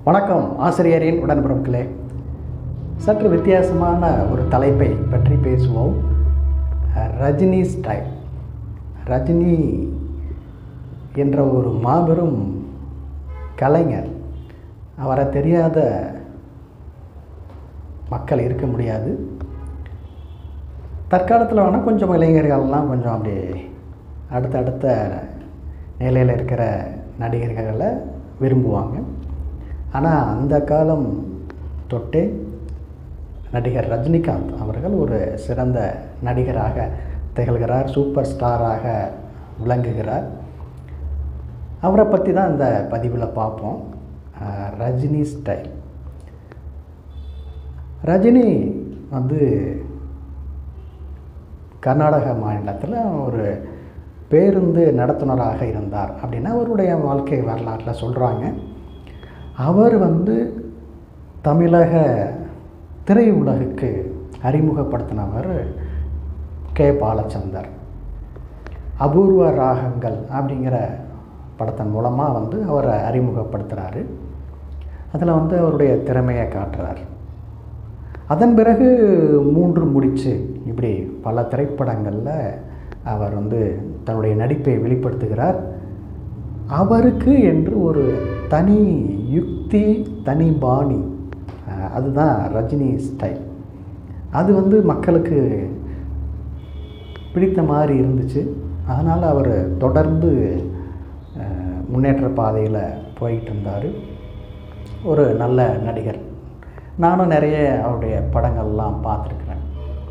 வணக்கம் ஆசிரியரின் உடன்பிறப்புகளே சற்று வித்தியாசமான ஒரு தலைப்பை பற்றி பேசுவோம் ரஜினி ஸ்டைல் ரஜினி என்ற ஒரு மாபெரும் கலைஞர் அவரை தெரியாத மக்கள் இருக்க முடியாது தற்காலத்தில் வேணால் கொஞ்சம் இளைஞர்கள்லாம் கொஞ்சம் அப்படி அடுத்தடுத்த நிலையில் இருக்கிற நடிகர்களை விரும்புவாங்க ஆனால் அந்த காலம் தொட்டே நடிகர் ரஜினிகாந்த் அவர்கள் ஒரு சிறந்த நடிகராக திகழ்கிறார் சூப்பர் ஸ்டாராக விளங்குகிறார் அவரை பற்றி தான் இந்த பதிவில் பார்ப்போம் அஹ், ரஜினி ஸ்டைல் ரஜினி வந்து கர்நாடக மாநிலத்தில் ஒரு பேருந்து நடத்துனராக இருந்தார் அப்படின்னு அவருடைய வாழ்க்கை வரலாற்றில் சொல்கிறாங்க அவர் வந்து தமிழக திரையுலகுக்கு அறிமுகப்படுத்தினவர் கே பாலச்சந்தர் அபூர்வ ராகங்கள் அப்படிங்கிற படத்தின் மூலமாக வந்து அவரை அறிமுகப்படுத்துகிறாரு அதில் வந்து அவருடைய திறமையை காட்டுறார் அதன் பிறகு மூன்று முடிச்சு இப்படி பல திரைப்படங்களில் அவர் வந்து தன்னுடைய நடிப்பை வெளிப்படுத்துகிறார் அவருக்கு என்று ஒரு தனி யுக்தி தனி பாணி அஹ், அதுதான் ரஜினி ஸ்டைல் அது வந்து மக்களுக்கு பிடித்த மாதிரி இருந்துச்சு அதனால் அவர் தொடர்ந்து அஹ், முன்னேற்ற பாதையில் போயிட்டு இருந்தார் ஒரு நல்ல நடிகர் நானும் நிறைய அவருடைய படங்கள்லாம் பார்த்துருக்குறேன்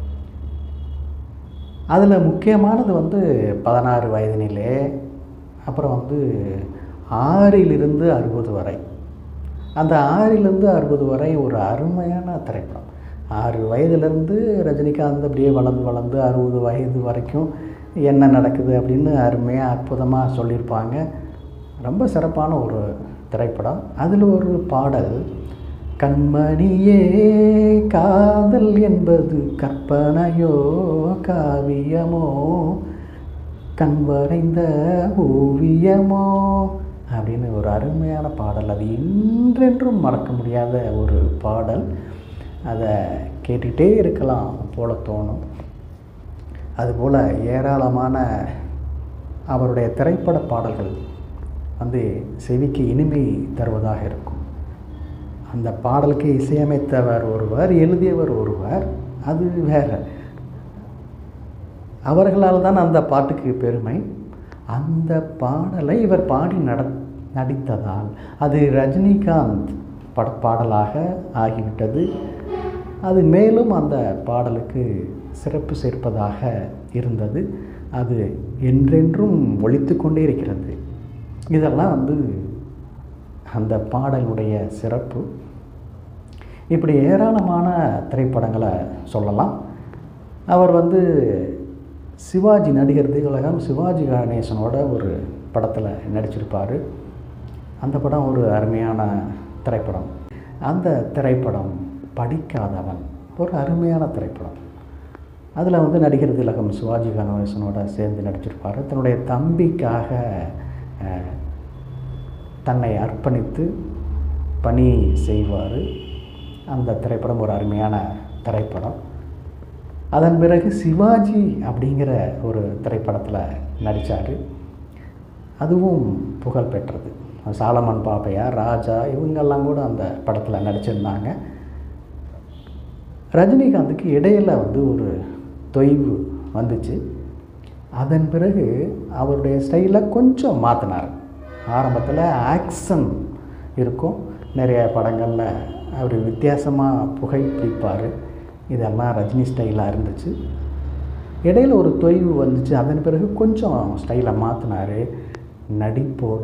அதில் முக்கியமானது வந்து பதினாறு வயதினிலே அப்புறம் வந்து ஆறிலிருந்து அறுபது வரை அந்த ஆறிலிருந்து அறுபது வரை ஒரு அருமையான திரைப்படம் ஆறு வயதுலேருந்து ரஜினிகாந்த் அப்படியே வளர்ந்து வளர்ந்து அறுபது வயது வரைக்கும் என்ன நடக்குது அப்படின்னு அருமையாக அற்புதமாக சொல்லியிருப்பாங்க ரொம்ப சிறப்பான ஒரு திரைப்படம் அதில் ஒரு பாடல் கண்மணியே காதல் என்பது கற்பனையோ காவியமோ கண் வரைந்த ஓவியமோ அப்படின்னு ஒரு அருமையான பாடல் அது என்றென்றும் மறக்க முடியாத ஒரு பாடல் அதை கேட்டுகிட்டே இருக்கலாம் போல தோணும் அதுபோல் ஏராளமான அவருடைய திரைப்பட பாடல்கள் வந்து செவிக்கு இனிமை தருவதாக இருக்கும் அந்த பாடலுக்கு இசையமைத்தவர் ஒருவர் எழுதியவர் ஒருவர் அது வேற அவர்களால் தான் அந்த பாட்டுக்கு பெருமை அந்த பாடலை இவர் பாடி நட நடித்ததால் அது ரஜினிகாந்த் பட பாடலாக ஆகிவிட்டது அது மேலும் அந்த பாடலுக்கு சிறப்பு சேர்ப்பதாக இருந்தது அது என்றென்றும் ஒழித்து கொண்டே இருக்கிறது இதெல்லாம் வந்து அந்த பாடலுடைய சிறப்பு இப்படி ஏராளமான திரைப்படங்களை சொல்லலாம் அவர் வந்து சிவாஜி நடிகர் திகழகம் சிவாஜி கணேசனோட ஒரு படத்தில் நடிச்சிருப்பார் அந்த படம் ஒரு அருமையான திரைப்படம் அந்த திரைப்படம் படிக்காதவன் ஒரு அருமையான திரைப்படம் அதில் வந்து நடிகர் திலகம் சிவாஜி கணேசனோட சேர்ந்து நடிச்சிருப்பார் தன்னுடைய தம்பிக்காக அஹ், தன்னை அர்ப்பணித்து பணி செய்வார் அந்த திரைப்படம் ஒரு அருமையான திரைப்படம் அதன் பிறகு சிவாஜி அப்படிங்கிற ஒரு திரைப்படத்தில் நடித்தார் அதுவும் புகழ் பெற்றது சாலமன் பாப்பையா ராஜா இவங்கெல்லாம் கூட அந்த படத்தில் நடிச்சிருந்தாங்க ரஜினிகாந்துக்கு இடையில வந்து ஒரு தொய்வு வந்துச்சு அதன் பிறகு அவருடைய ஸ்டைலை கொஞ்சம் மாற்றினார் ஆரம்பத்தில் ஆக்ஷன் இருக்கும் நிறைய படங்களில் அவர் வித்தியாசமாக புகைப்பிடிப்பார் இதெல்லாம் ரஜினி ஸ்டைலாக இருந்துச்சு இடையில ஒரு தொய்வு வந்துச்சு அதன் பிறகு கொஞ்சம் ஸ்டைலை மாற்றினார் நடிப்போட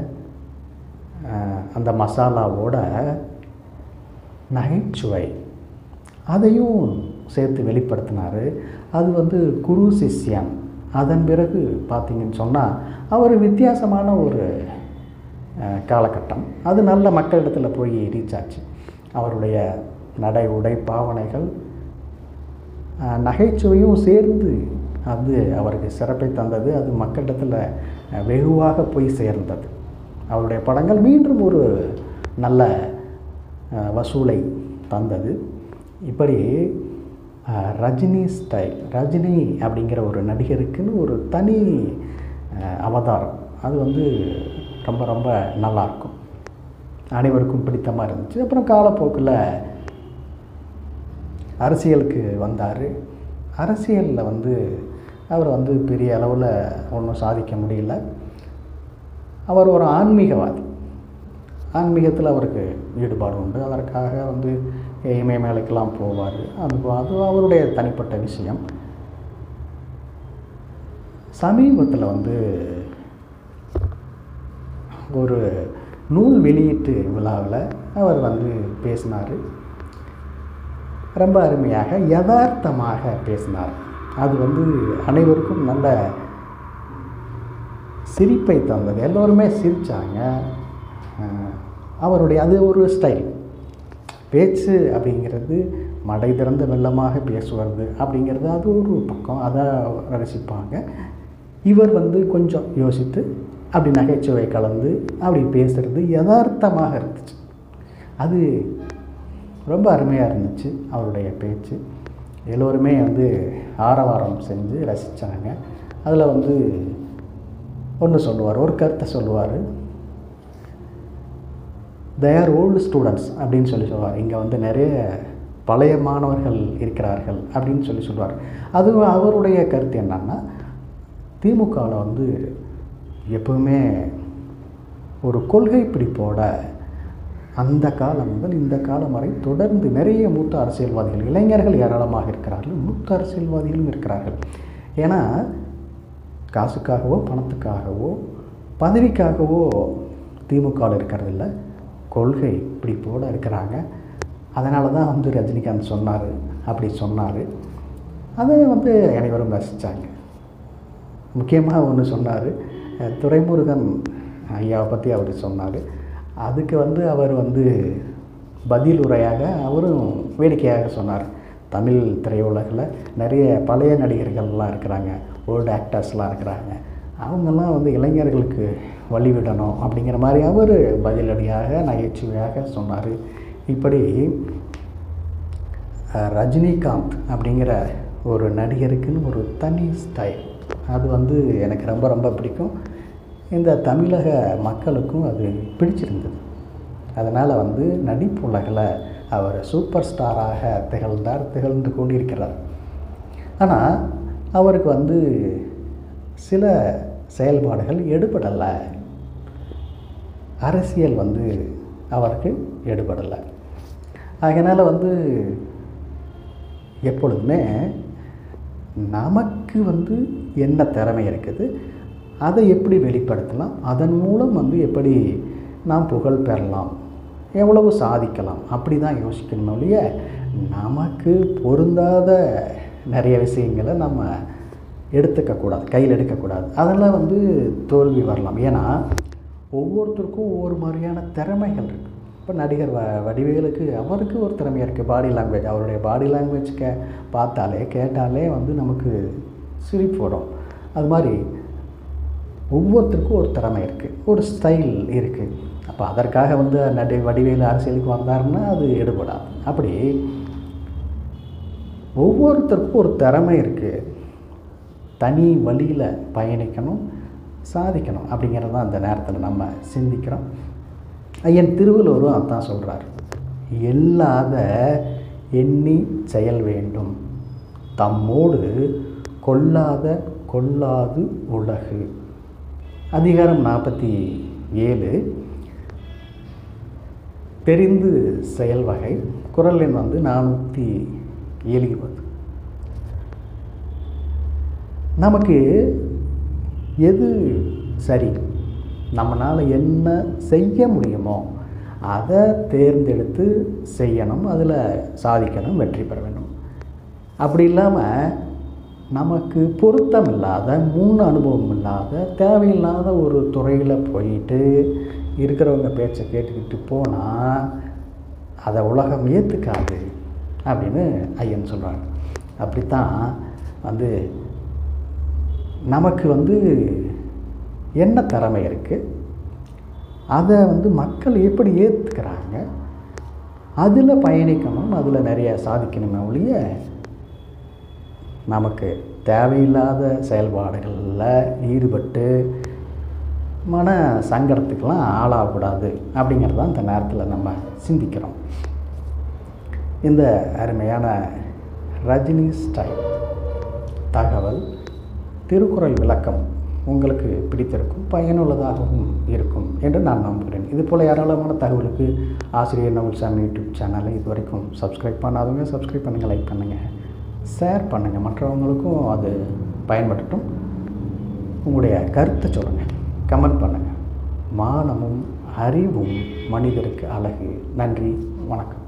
அஹ், அந்த மசாலாவோட நகைச்சுவை அதையும் சேர்த்து வெளிப்படுத்தினார் அது வந்து குரு சிஷ்யன் அதன் பிறகு பார்த்தீங்கன்னு சொன்னால் அவர் வித்தியாசமான ஒரு அஹ், காலகட்டம் அது நல்ல மக்களிடத்தில் போய் ரீச் ஆச்சு அவருடைய நடை உடை பாவனைகள் அஹ், நகைச்சுவையும் சேர்ந்து அது அவருக்கு சிறப்பை தந்தது அது மக்களிடத்தில் அஹ், வெகுவாக போய் சேர்ந்தது அவருடைய படங்கள் மீண்டும் ஒரு நல்ல அஹ், வசூலை தந்தது இப்படி அஹ், ரஜினி ஸ்டைல் ரஜினி அப்படிங்கிற ஒரு நடிகருக்குன்னு ஒரு தனி அஹ், அவதாரம் அது வந்து ரொம்ப ரொம்ப நல்லாயிருக்கும் அனைவருக்கும் பிடித்தமாக இருந்துச்சு அப்புறம் காலப்போக்கில் அரசியலுக்கு வந்தார் அரசியலில் வந்து அவர் வந்து பெரிய அளவில் ஒன்றும் சாதிக்க முடியல அவர் ஒரு ஆன்மீகவாதி ஆன்மீகத்தில் அவருக்கு ஈடுபாடு உண்டு அதற்காக வந்து இமயமலைக்கெல்லாம் போவார் அது அது அவருடைய தனிப்பட்ட விஷயம் சமீபத்தில் வந்து ஒரு நூல் வெளியீட்டு விழாவில் அவர் வந்து பேசினார் ரொம்ப அருமையாக யதார்த்தமாக பேசினார் அது வந்து அனைவருக்கும் நல்ல சிரிப்பை தந்தது எல்லோருமே சிரித்தாங்க அவருடைய அது ஒரு ஸ்டைல் பேச்சு அப்படிங்கிறது மடை திறந்த வெள்ளமாக பேசுவது அப்படிங்கிறது அது ஒரு பக்கம் அதை ரசிப்பாங்க இவர் வந்து கொஞ்சம் யோசித்து அப்படி நகைச்சுவை கலந்து அப்படி பேசுகிறது யதார்த்தமாக இருந்துச்சு அது ரொம்ப அருமையாக இருந்துச்சு அவருடைய பேச்சு எல்லோருமே வந்து ஆரவாரம் செஞ்சு ரசித்தாங்க அதில் வந்து ஒன்று சொல்லுவார் ஒரு கருத்தை சொல்லுவார் தேர் ஓல்டு ஸ்டூடெண்ட்ஸ் அப்படின்னு சொல்லி சொல்லுவார் இங்கே வந்து நிறைய பழைய மாணவர்கள் இருக்கிறார்கள் அப்படின்னு சொல்லி சொல்லுவார் அது அவருடைய கருத்து என்னன்னா திமுகவில் வந்து எப்பவுமே ஒரு கொள்கை பிடிப்போட அந்த காலம் முதல் இந்த காலம் வரை தொடர்ந்து நிறைய மூத்த அரசியல்வாதிகள் இளைஞர்கள் ஏராளமாக இருக்கிறார்கள் மூத்த அரசியல்வாதிகளும் இருக்கிறார்கள் ஏன்னா காசுக்காகவோ பணத்துக்காகவோ பதவிக்காகவோ திமுகவில் இருக்கிறதில்ல கொள்கை பிடிப்போடு இருக்கிறாங்க அதனால தான் வந்து ரஜினிகாந்த் சொன்னார் அப்படி சொன்னார் அதை வந்து அனைவரும் ரசித்தாங்க முக்கியமாக ஒன்று சொன்னார் துரைமுருகன் ஐயாவை பற்றி அவர் சொன்னார் அதுக்கு வந்து அவர் வந்து பதில் உரையாக அவரும் வேடிக்கையாக சொன்னார் தமிழ் திரையுலகில் நிறைய பழைய நடிகர்கள்லாம் இருக்கிறாங்க ஓல்டு ஆக்டர்ஸ்லாம் இருக்கிறாங்க அவங்கெல்லாம் வந்து இளைஞர்களுக்கு வழிவிடணும் அப்படிங்கிற மாதிரி அவர் பதிலடியாக நகைச்சுவையாக சொன்னார் இப்படி அஹ், ரஜினிகாந்த் அப்படிங்கிற ஒரு நடிகருக்குன்னு ஒரு தனி ஸ்டைல் அது வந்து எனக்கு ரொம்ப ரொம்ப பிடிக்கும் இந்த தமிழக மக்களுக்கும் அது பிடிச்சிருந்தது அதனால் வந்து நடிப்புலகில் அவர் சூப்பர் ஸ்டாராக திகழ்ந்தார் திகழ்ந்து கொண்டிருக்கிறார் ஆனால் அவருக்கு வந்து சில செயல்பாடுகள் எடுபடலை அரசியல் வந்து அவருக்கு எடுபடலை அதனால் வந்து எப்பொழுதுமே நமக்கு வந்து என்ன திறமை இருக்குது அதை எப்படி வெளிப்படுத்தலாம் அதன் மூலம் வந்து எப்படி நாம் புகழ் பெறலாம் எவ்வளவு சாதிக்கலாம் அப்படி தான் யோசிக்கணும் ஒழிய நமக்கு பொருந்தாத நிறைய விஷயங்களை நம்ம எடுத்துக்கக்கூடாது கையில் எடுக்கக்கூடாது அதெல்லாம் வந்து தோல்வி வரலாம் ஏன்னா ஒவ்வொருத்தருக்கும் ஒவ்வொரு மாதிரியான திறமைகள் இருக்குது இப்போ நடிகர் வ வடிவேலுக்கு அவருக்கு ஒரு திறமை இருக்குது பாடி லாங்குவேஜ் அவருடைய பாடி லாங்குவேஜ் கே பார்த்தாலே கேட்டாலே வந்து நமக்கு சிரிப்பு வரும் அது மாதிரி ஒவ்வொருத்தருக்கும் ஒரு திறமை இருக்குது ஒரு ஸ்டைல் இருக்குது அப்போ அதற்காக வந்து நடி வடிவேலு அரசியலுக்கு வந்தாருன்னா அது எடுபடாது அப்படி ஒவ்வொருத்தருக்கும் ஒரு திறமை இருக்குது தனி வழியில் பயணிக்கணும் சாதிக்கணும் அப்படிங்கிறது தான் அந்த நேரத்தில் நம்ம சிந்திக்கிறோம் ஐயன் திருவள்ளுவரும் அதான் சொல்கிறார் எல்லாத எண்ணி செயல் வேண்டும் தம்மோடு கொல்லாத கொல்லாது உலகு அதிகாரம் நாற்பத்தி ஏழு தெரிந்து செயல் வகை குரல் எண் வந்து நானூற்றி எழுபது நமக்கு எது சரி நம்மளால் என்ன செய்ய முடியுமோ அதை தேர்ந்தெடுத்து செய்யணும் அதில் சாதிக்கணும் வெற்றி பெற வேண்டும் அப்படி இல்லாமல் நமக்கு பொருத்தம் இல்லாத மூணு அனுபவம் இல்லாத தேவையில்லாத ஒரு துறையில் போயிட்டு இருக்கிறவங்க பேச்சை கேட்டுக்கிட்டு போனால் அதை உலகம் ஏற்றுக்காது அப்படின்னு ஐயன் சொல்கிறாங்க அப்படித்தான் வந்து நமக்கு வந்து என்ன திறமை இருக்குது அதை வந்து மக்கள் எப்படி ஏற்றுக்கிறாங்க அதில் பயணிக்கணும் அதில் நிறைய சாதிக்கணுமே ஒழிய நமக்கு தேவையில்லாத செயல்பாடுகளில் ஈடுபட்டு மன சங்கடத்துக்கெல்லாம் ஆளாகக்கூடாது அப்படிங்கிறது தான் இந்த நேரத்தில் நம்ம சிந்திக்கிறோம் இந்த அருமையான ரஜினி ஸ்டைல் தகவல் திருக்குறள் விளக்கம் உங்களுக்கு பிடித்திருக்கும் பயனுள்ளதாகவும் இருக்கும் என்று நான் நம்புகிறேன் இது போல் ஏராளமான தகவலுக்கு ஆசிரியர் நவல்சாமி யூடியூப் சேனலை இது வரைக்கும் சப்ஸ்கிரைப் பண்ணாதவங்க சப்ஸ்கிரைப் பண்ணுங்கள் லைக் பண்ணுங்கள் ஷேர் பண்ணுங்கள் மற்றவங்களுக்கும் அது பயன்படட்டும் உங்களுடைய கருத்தை சொல்லுங்கள் கமெண்ட் பண்ணுங்கள் மானமும் அறிவும் மனிதருக்கு அழகு நன்றி வணக்கம்